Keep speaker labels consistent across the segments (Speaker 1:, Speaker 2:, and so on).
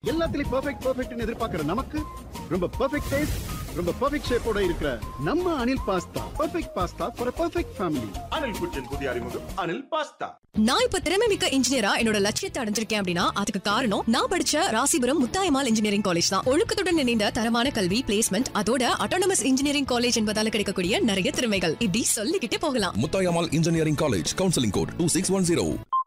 Speaker 1: எல்லாத்துலயும் பெர்ஃபெக்ட் பெர்ஃபெக்ட்னு எதிர்பார்க்கிற நமக்கு ரொம்ப பெர்ஃபெக்ட் டேஸ்ட் ரொம்ப பெர்ஃபெக்ட் ஷேப்போட இருக்கிற நம்ம Anil pasta perfect pasta for perfect family
Speaker 2: Anil kitchen புதிய அறிமுகம் அனில் பாஸ்தா
Speaker 3: நான் இப்ப திறமை மிக்க இன்ஜினியரா என்னோட லட்சியத்தை அடைஞ்சிருக்கேன் அப்படின்னா அதுக்கு காரணம் நான் படிச்ச ராசிபுரம் முத்தாயமால் இன்ஜினியரிங் காலேஜ் தான் ஒழுக்கத்துடன் இணைந்த தரமான கல்வி பிளேஸ்மெண்ட் அதோட அட்டானமஸ் இன்ஜினியரிங் காலேஜ் என்பதால கிடைக்கக்கூடிய நிறைய திறமைகள் இப்படி சொல்லிக்கிட்டே போகலாம்
Speaker 4: Mutayamal Engineering College, Counseling Code 2610.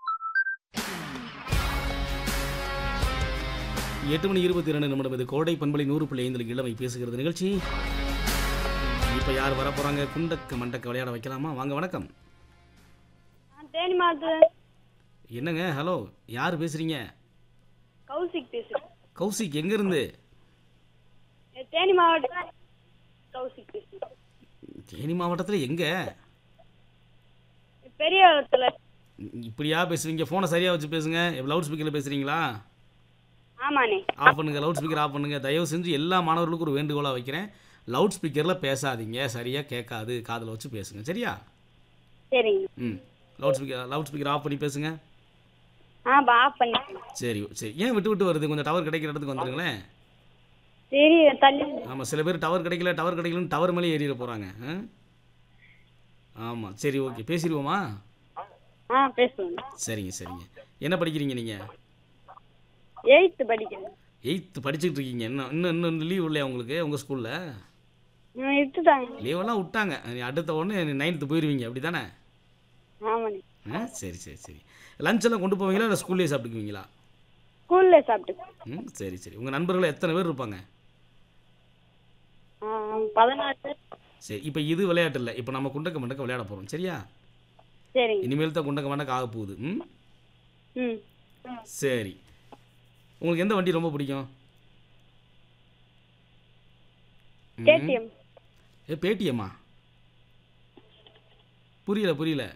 Speaker 5: எட்டு மணி இருபத்தி இரண்டு நிமிடம் இது கோடை பண்பலை நூறு புள்ளி ஐந்தில் இளமை பேசுகிறது நிகழ்ச்சி இப்போ யார் வர போகிறாங்க குண்டக்க மண்டக்க விளையாட வைக்கலாமா வாங்க வணக்கம்
Speaker 6: நான் தேனி மாவட்டத்தில்
Speaker 5: என்னங்க ஹலோ யார் பேசுகிறீங்க
Speaker 6: கௌசிக் பேசுகிறேன்
Speaker 5: கௌசிக் எங்கேருந்து
Speaker 6: தேனி மாவட்டத்தில் கௌசிக் பேசுகிறேன்
Speaker 5: தேனி மாவட்டத்தில் எங்கே
Speaker 6: பெரிய இடத்துல
Speaker 5: இப்படியா பேசுவீங்க ஃபோனை சரியாக வச்சு பேசுங்க லவுட் ஸ்பீக்கரில் பேசுகிறீங்களா
Speaker 6: ஆமாண்ணே
Speaker 5: ஆஃப் பண்ணுங்க லவுட் ஸ்பீக்கர் ஆஃப் பண்ணுங்க தயவு செஞ்சு எல்லா மாணவர்களுக்கும் ஒரு வேண்டுகோளாக வைக்கிறேன் லவுட் ஸ்பீக்கரில் பேசாதீங்க சரியாக கேட்காது காதில் வச்சு பேசுங்க சரியா
Speaker 6: சரிங்க
Speaker 5: ம் loud speaker loud speaker off பண்ணி பேசுங்க
Speaker 6: ஆ பா ஆஃப் பண்ணிட்டேன்
Speaker 5: சரி சரி ஏன் விட்டு விட்டு வருது கொஞ்சம் டவர் கிடைக்கிற இடத்துக்கு வந்துருங்களேன்
Speaker 6: சரி தள்ளி
Speaker 5: ஆமாம் சில பேர் டவர் கிடைக்கல டவர் கிடைக்கலன்னு டவர் மேலே ஏறிட போகிறாங்க ஆமாம் சரி ஓகே பேசிடுவோமா
Speaker 6: ஆ பேசுவேன்
Speaker 5: சரிங்க சரிங்க என்ன படிக்கிறீங்க நீங்கள்
Speaker 6: எயித்து படிக்கிறேன்
Speaker 5: எயித்து படிச்சுட்டு இருக்கீங்க இன்னும் இன்னும் இன்னும் லீவ் இல்லையா உங்களுக்கு உங்கள் ஸ்கூலில்
Speaker 6: ம் விட்டுட்டாங்க
Speaker 5: லீவெல்லாம் விட்டாங்க நீ அடுத்த உடனே நைன்த்து போயிடுவீங்க அப்படி தானே
Speaker 6: ஆமாண்ணே
Speaker 5: ஆ சரி சரி சரி லஞ்செல்லாம் கொண்டு போவீங்களா இல்லை ஸ்கூல்லேயே சாப்பிட்டுக்குவீங்களா
Speaker 6: ஸ்கூலில் சாப்பிட்டு
Speaker 5: ம் சரி சரி உங்கள் நண்பர்கள் எத்தனை பேர் இருப்பாங்க
Speaker 6: ஆ பதினாறு பேர்
Speaker 5: சரி இப்போ இது விளையாட்டு இல்லை இப்போ நம்ம குண்டக்க மண்டக்க விளையாட போகிறோம் சரியா
Speaker 6: சரிங்க
Speaker 5: இனிமேல் தான் குண்டக்க மண்டக்க ஆக போகுது ம்
Speaker 6: ம்
Speaker 5: சரி உங்களுக்கு எந்த வண்டி ரொம்ப பிடிக்கும் ம்.
Speaker 6: கேடிஎம்
Speaker 5: ஏ பேடிஎம்மா புரியல புரியல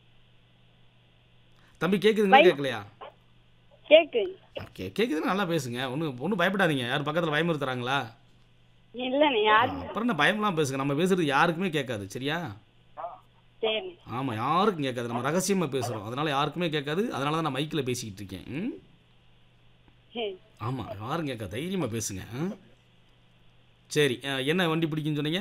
Speaker 5: தம்பி கேட்குதுங்களா
Speaker 6: பை-
Speaker 5: கேட்கலையா
Speaker 6: கேக்கு
Speaker 5: கே கேட்குதுன்னா நல்லா பேசுங்க ஒன்றும் ஒன்றும் பயப்படாதீங்க யாரும் பக்கத்தில் பயமுறுத்துறாங்களா
Speaker 6: இல்லைண்ணே யாரு
Speaker 5: அப்புறம் என்ன பயம்லாம் பேசுங்க நம்ம பேசுறது யாருக்குமே கேட்காது சரியா
Speaker 6: சரி
Speaker 5: ஆமாம் யாருக்கும் கேட்காது நம்ம ரகசியமாக பேசுகிறோம் அதனால் யாருக்குமே கேட்காது அதனால தான் நான் மைக்கில் பேசிக்கிட்டு இருக்கேன் ம்
Speaker 6: சரி
Speaker 5: ஆமாம் யாரும் கேட்காது தைரியமாக பேசுங்க ஆ? சரி அஹ், என்ன வண்டி பிடிக்குன்னு சொன்னீங்க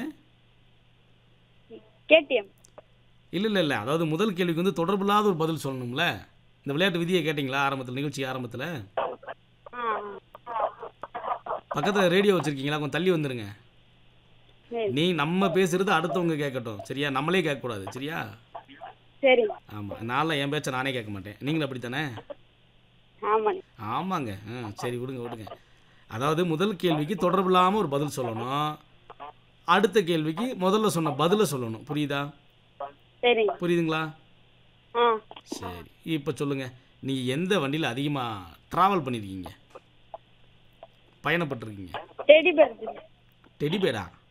Speaker 6: கேடிஎம்
Speaker 5: இல்லை இல்லை இல்லை அதாவது முதல் கேள்விக்கு வந்து தொடர்பில்லாத ஒரு பதில் சொல்லணும்ல இந்த விளையாட்டு விதியை கேட்டிங்களா ஆரம்பத்தில் நிகழ்ச்சி ஆரம்பத்தில்
Speaker 6: ஆ ஆ.
Speaker 5: பக்கத்தில் ரேடியோ வச்சுருக்கீங்களா கொஞ்சம் தள்ளி வந்துருங்க
Speaker 6: சரி
Speaker 5: நீ நம்ம பேசுகிறது அடுத்தவங்க கேட்கட்டும் சரியா நம்மளே கேட்கக்கூடாது சரியா
Speaker 6: சரிங்க
Speaker 5: ஆமாம் நான்லாம் என் பேச்சை நானே கேட்க மாட்டேன் நீங்களும் அப்படித்தானே
Speaker 6: ஆமாண்ணே
Speaker 5: ஆமாங்க ஆ சரி விடுங்க விடுங்க அதாவது முதல் கேள்விக்கு தொடர்பில்லாமல் ஒரு பதில் சொல்லணும் அடுத்த கேள்விக்கு முதல்ல சொன்ன பதிலை சொல்லணும் புரியுதா
Speaker 6: சரிங்க
Speaker 5: புரியுதுங்களா
Speaker 6: ஆ
Speaker 5: சரி இப்போ சொல்லுங்கள் நீங்கள் எந்த வண்டியில் அதிகமாக ட்ராவல் பண்ணியிருக்கீங்க பயணப்பட்டிருக்கீங்க
Speaker 6: டெடி பேர்
Speaker 5: டெடி பேரா